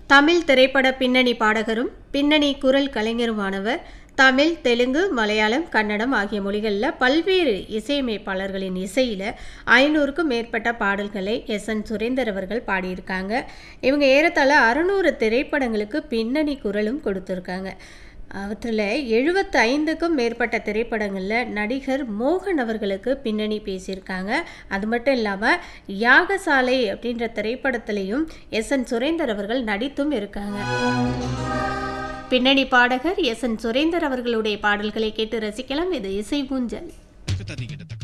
தமிழ் திரைப்பட பின்னணி பாடகரும் பின்னணி குரல் கலைஞருமானவர் தமிழ் தெலுங்கு மலையாளம் கன்னடம் ஆகிய மொழிகளில் பல்வேறு இசையமைப்பாளர்களின் இசையில் ஐநூறுக்கும் மேற்பட்ட பாடல்களை எஸ் என் சுரேந்தர் அவர்கள் பாடியிருக்காங்க இவங்க ஏறத்தாழ அறுநூறு திரைப்படங்களுக்கு பின்னணி குரலும் கொடுத்துருக்காங்க அவற்றில் எழுபத்து ஐந்துக்கும் மேற்பட்ட திரைப்படங்களில் நடிகர் மோகன் அவர்களுக்கு பின்னணி பேசியிருக்காங்க அது மட்டும் இல்லாமல் யாகசாலை அப்படின்ற திரைப்படத்திலையும் எஸ் என் சுரேந்தர் அவர்கள் நடித்தும் இருக்காங்க பின்னணி பாடகர் எஸ் என் சுரேந்தர் அவர்களுடைய பாடல்களை கேட்டு ரசிக்கலாம் இது இசை ஊஞ்சல் தட்டிக்கிட்டு